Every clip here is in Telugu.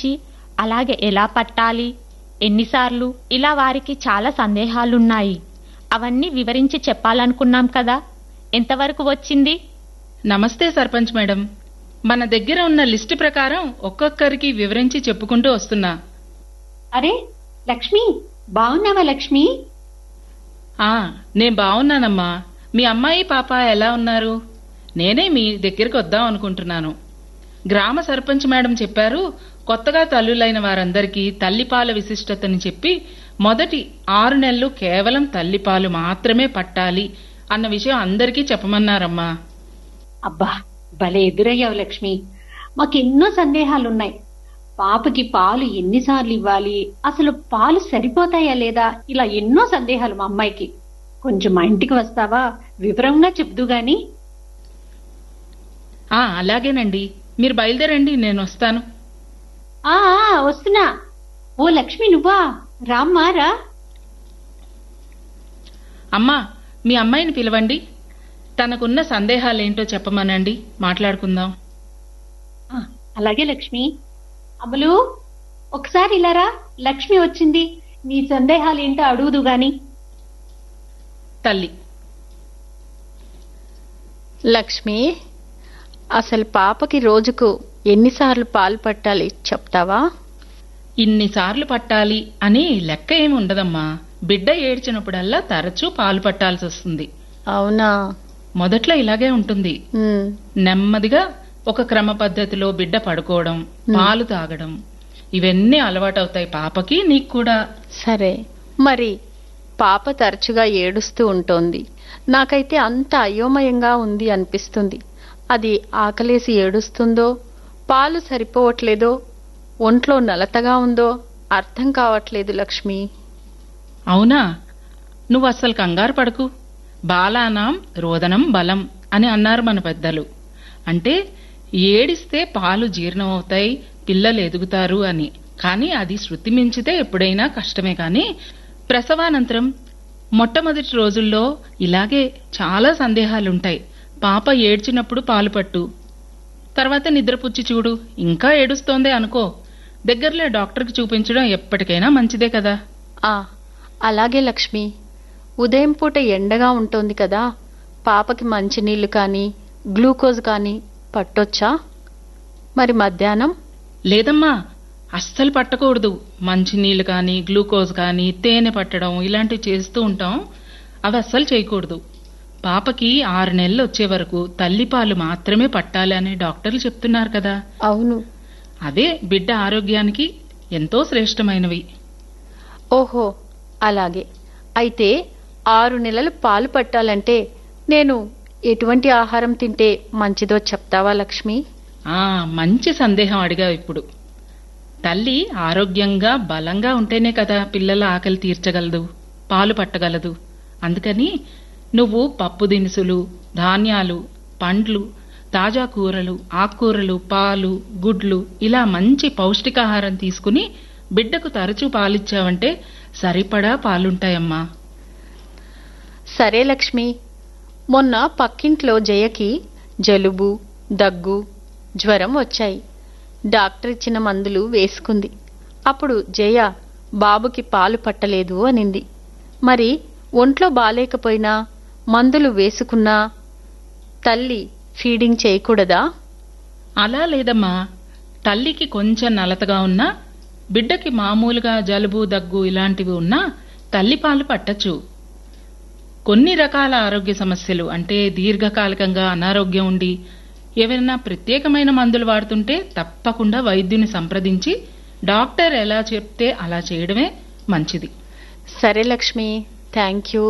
గురించి అలాగే ఎలా పట్టాలి ఎన్నిసార్లు ఇలా వారికి చాలా సందేహాలున్నాయి అవన్నీ వివరించి చెప్పాలనుకున్నాం కదా ఎంతవరకు వచ్చింది నమస్తే సర్పంచ్ మేడం మన దగ్గర ఉన్న లిస్టు ప్రకారం ఒక్కొక్కరికి వివరించి చెప్పుకుంటూ వస్తున్నా అరే లక్ష్మి బాగున్నావా లక్ష్మి ఆ నేను బాగున్నానమ్మా మీ అమ్మాయి పాప ఎలా ఉన్నారు నేనే మీ దగ్గరికి వద్దాం అనుకుంటున్నాను గ్రామ సర్పంచ్ మేడం చెప్పారు కొత్తగా తల్లులైన వారందరికీ తల్లిపాల విశిష్టతని చెప్పి మొదటి ఆరు నెలలు కేవలం తల్లిపాలు మాత్రమే పట్టాలి అన్న విషయం అందరికీ చెప్పమన్నారమ్మా అబ్బా భలే ఎదురయ్యావు లక్ష్మి మాకెన్నో సందేహాలున్నాయి పాపకి పాలు ఎన్నిసార్లు ఇవ్వాలి అసలు పాలు సరిపోతాయా లేదా ఇలా ఎన్నో సందేహాలు మా అమ్మాయికి కొంచెం మా ఇంటికి వస్తావా వివరంగా చెప్దు గాని ఆ అలాగేనండి మీరు బయలుదేరండి నేను వస్తాను ఆ ఆ, వస్తున్నా ఓ లక్ష్మి నువ్వా రామ్మా రా అమ్మా మీ అమ్మాయిని పిలవండి తనకున్న సందేహాలేంటో చెప్పమనండి మాట్లాడుకుందాం ఆ, అలాగే లక్ష్మి అమలు ఒకసారి ఇలా రా లక్ష్మి వచ్చింది నీ సందేహాలు ఏంటో అడుగుదు గాని తల్లి లక్ష్మి అసలు పాపకి రోజుకు ఎన్నిసార్లు పాలు పట్టాలి చెప్తావా ఇన్నిసార్లు పట్టాలి అని లెక్క ఏమి ఉండదమ్మా బిడ్డ ఏడ్చినప్పుడల్లా తరచూ పాలు పట్టాల్సి వస్తుంది అవునా మొదట్లో ఇలాగే ఉంటుంది ఉమ్, నెమ్మదిగా ఒక క్రమ పద్ధతిలో బిడ్డ పడుకోవడం పాలు తాగడం ఇవన్నీ అలవాటవుతాయి పాపకి నీకు కూడా సరే మరి పాప తరచుగా ఏడుస్తూ ఉంటోంది నాకైతే అంత అయోమయంగా ఉంది అనిపిస్తుంది అది ఆకలేసి ఏడుస్తుందో పాలు సరిపోవట్లేదో ఒంట్లో నలతగా ఉందో అర్థం కావట్లేదు లక్ష్మి అవునా నువ్వు అస్సలు కంగారు పడకు బాలానాం రోదనం బలం అని అన్నారు మన పెద్దలు అంటే ఏడిస్తే పాలు జీర్ణమవుతాయి పిల్లలు ఎదుగుతారు అని కానీ అది శృతి మించితే ఎప్పుడైనా కష్టమే కానీ ప్రసవానంతరం మొట్టమొదటి రోజుల్లో ఇలాగే చాలా సందేహాలుంటాయి పాప ఏడ్చినప్పుడు పాలు పట్టు తర్వాత నిద్రపుచ్చి చూడు ఇంకా ఏడుస్తోందే అనుకో దగ్గరలో డాక్టర్కి చూపించడం ఎప్పటికైనా మంచిదే కదా ఆ అలాగే లక్ష్మి ఉదయం పూట ఎండగా ఉంటుంది కదా పాపకి మంచినీళ్లు కానీ గ్లూకోజ్ కానీ పట్టొచ్చా మరి మధ్యాహ్నం లేదమ్మా అస్సలు పట్టకూడదు మంచినీళ్ళు కానీ గ్లూకోజ్ కానీ తేనె పట్టడం ఇలాంటివి చేస్తూ ఉంటాం అవి అస్సలు చేయకూడదు పాపకి ఆరు నెలలు వచ్చే వరకు తల్లిపాలు మాత్రమే పట్టాలి అని డాక్టర్లు చెప్తున్నారు కదా అవును అదే బిడ్డ ఆరోగ్యానికి ఎంతో శ్రేష్టమైనవి ఓహో అలాగే అయితే ఆరు నెలలు పాలు పట్టాలంటే నేను ఎటువంటి ఆహారం తింటే మంచిదో చెప్తావా లక్ష్మి ఆ మంచి సందేహం అడిగావు ఇప్పుడు తల్లి ఆరోగ్యంగా బలంగా ఉంటేనే కదా పిల్లల ఆకలి తీర్చగలదు పాలు పట్టగలదు అందుకని నువ్వు పప్పు దినుసులు ధాన్యాలు పండ్లు తాజా కూరలు ఆకుకూరలు పాలు గుడ్లు ఇలా మంచి పౌష్టికాహారం తీసుకుని బిడ్డకు తరచూ పాలిచ్చావంటే సరిపడా పాలుంటాయమ్మా సరే లక్ష్మి మొన్న పక్కింట్లో జయకి జలుబు దగ్గు జ్వరం వచ్చాయి డాక్టర్ ఇచ్చిన మందులు వేసుకుంది అప్పుడు జయ బాబుకి పాలు పట్టలేదు అనింది మరి ఒంట్లో బాలేకపోయినా మందులు వేసుకున్నా తల్లి ఫీడింగ్ చేయకూడదా అలా లేదమ్మా తల్లికి కొంచెం నలతగా ఉన్నా బిడ్డకి మామూలుగా జలుబు దగ్గు ఇలాంటివి ఉన్నా తల్లిపాలు పట్టచ్చు కొన్ని రకాల ఆరోగ్య సమస్యలు అంటే దీర్ఘకాలికంగా అనారోగ్యం ఉండి ఏవైనా ప్రత్యేకమైన మందులు వాడుతుంటే తప్పకుండా వైద్యుని సంప్రదించి డాక్టర్ ఎలా చెప్తే అలా చేయడమే మంచిది సరే లక్ష్మి థ్యాంక్ యూ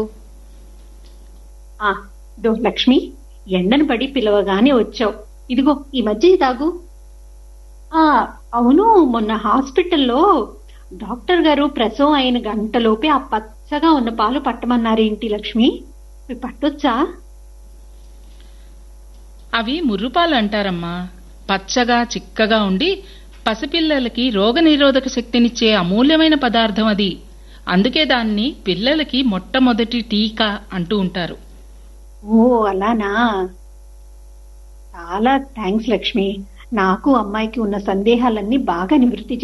ఆ దో లక్ష్మి ఎండను పడి పిలవగానే వచ్చావు ఇదిగో ఈ మధ్య తాగు ఆ అవును మొన్న హాస్పిటల్లో డాక్టర్ గారు ప్రసవం అయిన గంటలోపే ఆ పచ్చగా ఉన్న పాలు పట్టమన్నారేంటి లక్ష్మి అవి పట్టొచ్చా అవి ముర్రుపాలు అంటారమ్మా పచ్చగా చిక్కగా ఉండి పసిపిల్లలకి రోగనిరోధక శక్తినిచ్చే అమూల్యమైన పదార్థం అది అందుకే దాన్ని పిల్లలకి మొట్టమొదటి టీకా అంటూ ఉంటారు ఓ అలానా చాలా థ్యాంక్స్ లక్ష్మి నాకు అమ్మాయికి ఉన్న సందేహాలన్నీ బాగా నివృత్తి